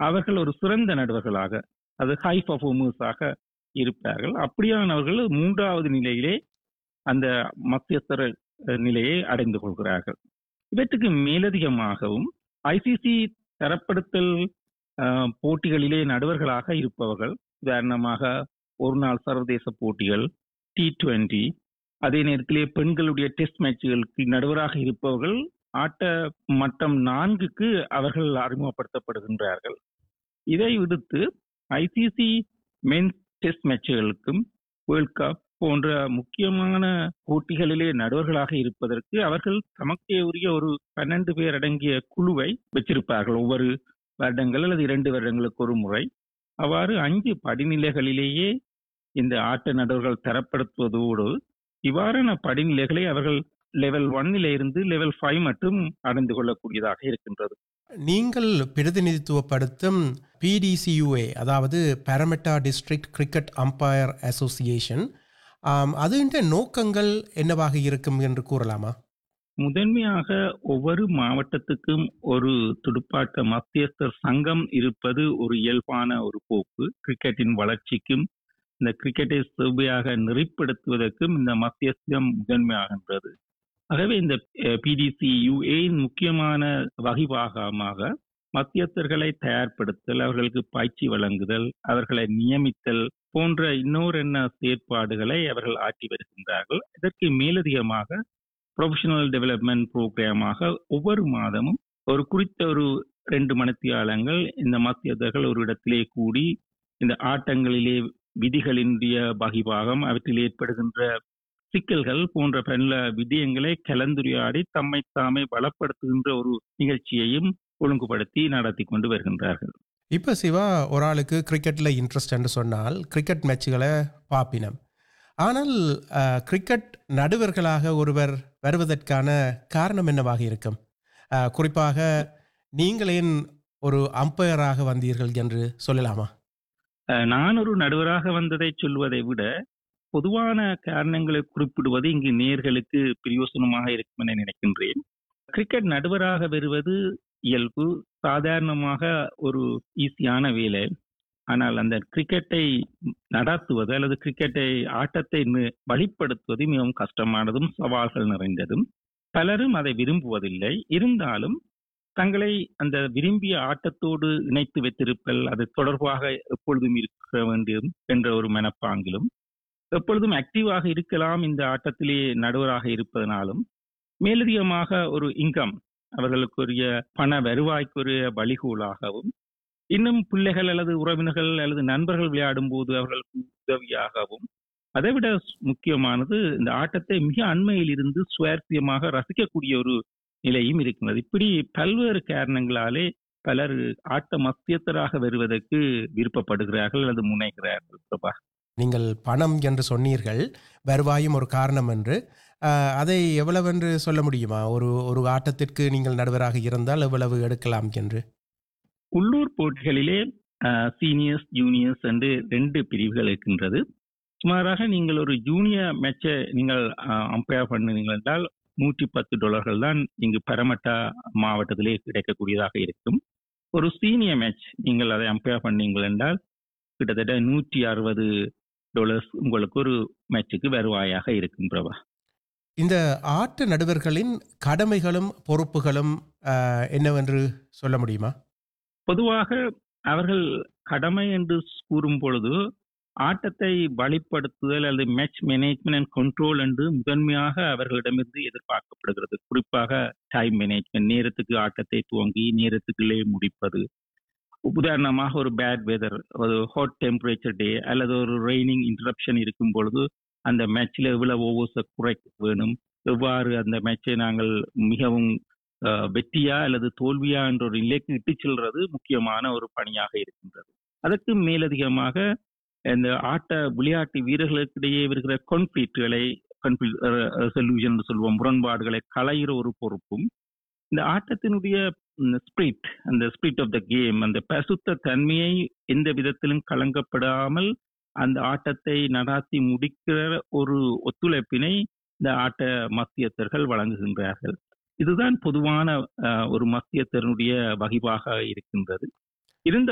அவர்கள் ஒரு சிறந்த நடுவர்களாக அது ஹை பர்ஃபார்மர்ஸாக இருப்பார்கள் அப்படியானவர்கள் மூன்றாவது நிலையிலே அந்த மத்தியஸ்தர அஹ், நிலையை அடைந்து கொள்கிறார்கள் இவற்றுக்கு மேலதிகமாகவும் ஐசிசி தரப்படுத்தல் அஹ், போட்டிகளிலே நடுவர்களாக இருப்பவர்கள் உதாரணமாக ஒரு நாள் சர்வதேச போட்டிகள் டி டுவெண்டி அதே நேரத்திலே பெண்களுடைய டெஸ்ட் மேட்சுகளுக்கு நடுவராக இருப்பவர்கள் ஆட்ட மட்டம் நான்குக்கு அவர்கள் அறிமுகப்படுத்தப்படுகின்றார்கள் இதை விடுத்து ஐசிசி மென்ஸ் டெஸ்ட் மேட்சுகளுக்கும் வேர்ல்ட் கப் போன்ற முக்கியமான போட்டிகளிலே நடுவர்களாக இருப்பதற்கு அவர்கள் தமக்கே உரிய ஒரு பன்னெண்டு பேர் அடங்கிய குழுவை வச்சிருப்பார்கள் ஒவ்வொரு வருடங்கள் அல்லது இரண்டு வருடங்களுக்கு ஒரு முறை அவ்வாறு அஞ்சு படிநிலைகளிலேயே இந்த ஆட்ட நடுவர்கள் தரப்படுத்துவதோடு இவ்வாறான படிநிலைகளை அவர்கள் லெவல் ஒன்னில இருந்து லெவல் ஃபைவ் மட்டும் அடைந்து கொள்ளக்கூடியதாக இருக்கின்றது நீங்கள் பிரதிநிதித்துவப்படுத்தும் பிடிசியுஏ அதாவது Parramatta district cricket umpire association அதுன்ற நோக்கங்கள் என்னவாக இருக்கும் என்று கூறலாமா முதன்மையாக ஒவ்வொரு மாவட்டத்துக்கும் ஒரு துடுப்பாட்ட மத்தியஸ்தர் சங்கம் இருப்பது ஒரு இயல்பான ஒரு போக்கு கிரிக்கெட்டின் வளர்ச்சிக்கும் இந்த கிரிக்கெட்டை செவ்வையாக நெறிப்படுத்துவதற்கும் இந்த மத்தியஸ்தம் முதன்மையாகின்றது ஆகவே இந்த பிடிசி யுஏயின் முக்கியமான வகைபாகமாக மத்தியஸ்தர்களை தயார்படுத்தல் அவர்களுக்கு பயிற்சி வழங்குதல் அவர்களை நியமித்தல் போன்ற இன்னொரு என்ன செயற்பாடுகளை அவர்கள் ஆற்றி வருகின்றார்கள் இதற்கு மேலதிகமாக ப்ரொஃபஷனல் டெவலப்மெண்ட் ப்ரோக்ராமாக ஒவ்வொரு மாதமும் ஒரு குறித்த ஒரு ரெண்டு மணித்தியாலங்கள் இந்த மத்தியதர்கள் ஒரு இடத்திலே கூடி இந்த ஆட்டங்களிலே விதிகளினுடைய வகிபாகம் அவற்றில் ஏற்படுகின்ற சிக்கல்கள் போன்ற பல விடயங்களை கலந்துரையாடி தம்மை தாமே பலப்படுத்துகின்ற ஒரு நிகழ்ச்சியையும் ஒழுங்குபடுத்தி நடத்தி கொண்டு வருகின்றார்கள் இப்போ சிவா ஒரு ஆளுக்கு கிரிக்கெட்டில் இன்ட்ரெஸ்ட் என்று சொன்னால் கிரிக்கெட் மேட்சுகளை பார்ப்பினம் ஆனால் அஹ், கிரிக்கெட் நடுவர்களாக ஒருவர் வருவதற்கான காரணம் என்னவாக இருக்கும் அஹ், குறிப்பாக நீங்களேன் ஒரு அம்பையராக வந்தீர்கள் என்று சொல்லலாமா அஹ், நான் ஒரு நடுவராக வந்ததை சொல்வதை விட பொதுவான காரணங்களை குறிப்பிடுவது இங்கு நேர்களுக்கு பிரயோசனமாக இருக்கும் என நினைக்கின்றேன் கிரிக்கெட் நடுவராக வருவது இயல்பு சாதாரணமாக ஒரு ஈஸியான வேலை ஆனால் அந்த கிரிக்கெட்டை நடாத்துவது அல்லது கிரிக்கெட்டை ஆட்டத்தை நி- வழிப்படுத்துவது மிகவும் கஷ்டமானதும் சவால்கள் நிறைந்ததும் பலரும் அதை விரும்புவதில்லை இருந்தாலும் தங்களை அந்த விரும்பிய ஆட்டத்தோடு இணைத்து வைத்திருப்பல் அது தொடர்பாக எப்பொழுதும் இருக்க வேண்டும் என்ற ஒரு மனப்பாங்கிலும் எப்பொழுதும் ஆக்டிவாக இருக்கலாம் இந்த ஆட்டத்திலே நடுவராக இருப்பதனாலும் மேலதிகமாக ஒரு இன்கம் அவர்களுக்குரிய பண வருவாய்க்குரிய வழிகோலாகவும் இன்னும் பிள்ளைகள் அல்லது உறவினர்கள் அல்லது நண்பர்கள் விளையாடும் போது அவர்களுக்கு உதவியாகவும் அதைவிட முக்கியமானது இந்த ஆட்டத்தை மிக அண்மையில் இருந்து சுவாரஸ்யமாக ரசிக்கக்கூடிய ஒரு நிலையும் இருக்கிறது இப்படி பல்வேறு காரணங்களாலே பலர் ஆட்ட மத்தியத்தராக வருவதற்கு விருப்பப்படுகிறார்கள் அல்லது முனைகிறார்கள் பிரபா நீங்கள் பணம் என்று சொன்னீர்கள் வருவாயும் ஒரு காரணம் என்று அஹ், அதை எவ்வளவென்று சொல்ல முடியுமா ஒரு ஒரு ஆட்டத்திற்கு நீங்கள் நடுவராக இருந்தால் எவ்வளவு எடுக்கலாம் என்று உள்ளூர் போட்டிகளிலே சீனியர்ஸ் ஜூனியர்ஸ் என்று ரெண்டு பிரிவுகள் இருக்கின்றது சுமாராக நீங்கள் ஒரு ஜூனியர் மேட்சை நீங்கள் அம்பையர் பண்ணுவீங்கள் என்றால் நூற்றி பத்து டாலர்கள் தான் இங்கு பரமட்டா மாவட்டத்திலே கிடைக்கக்கூடியதாக இருக்கும் ஒரு சீனியர் மேட்ச் நீங்கள் அதை அம்பையர் பண்ணீங்கள் என்றால் கிட்டத்தட்ட நூற்றி அறுபது டாலர்ஸ் உங்களுக்கு ஒரு மேட்சுக்கு வருவாயாக இருக்கும் பிரபா இந்த ஆட்ட நடுவர்களின் கடமைகளும் பொறுப்புகளும் அஹ், என்னவென்று சொல்ல முடியுமா பொதுவாக அவர்கள் கடமை என்று கூறும் பொழுது ஆட்டத்தை வழிப்படுத்துதல் அல்லது மேட்ச் மேனேஜ்மெண்ட் அண்ட் கண்ட்ரோல் என்று முதன்மையாக அவர்களிடமிருந்து எதிர்பார்க்கப்படுகிறது குறிப்பாக டைம் மேனேஜ்மெண்ட் நேரத்துக்கு ஆட்டத்தை துவங்கி நேரத்துக்குள்ளே முடிப்பது உதாரணமாக ஒரு பேட் வெதர் ஒரு ஹாட் டெம்பரேச்சர் டே அல்லது ஒரு ரெய்னிங் இன்டரப்ஷன் இருக்கும் பொழுது அந்த மேட்ச்ல எவ்வளவு ஓவர்ஸை குறைக்க வேணும் எவ்வாறு அந்த மேட்சை நாங்கள் மிகவும் அஹ், வெற்றியா அல்லது தோல்வியா என்ற ஒரு நிலைக்கு இட்டு செல்றது முக்கியமான ஒரு பணியாக இருக்கின்றது அதற்கு மேலதிகமாக இந்த ஆட்ட விளையாட்டு வீரர்களுக்கிடையே இருக்கிற கான்ஃபிளிக்ட்களை சொல்யூஷன் சொல்லுவோம் முரண்பாடுகளை களையிற ஒரு பொறுப்பும் இந்த ஆட்டத்தினுடைய ஸ்பிரிட் அந்த ஸ்பிரிட் ஆஃப் த கேம் அந்த பசுத்த தன்மையை எந்த விதத்திலும் கலங்கப்படாமல் அந்த ஆட்டத்தை நடாத்தி முடிக்கிற ஒரு ஒத்துழைப்பினை இந்த ஆட்ட மத்தியஸ்தர்கள் வழங்குகின்றார்கள் இதுதான் பொதுவான அஹ், ஒரு மத்தியஸ்தருடைய வகிவாக இருக்கின்றது இருந்த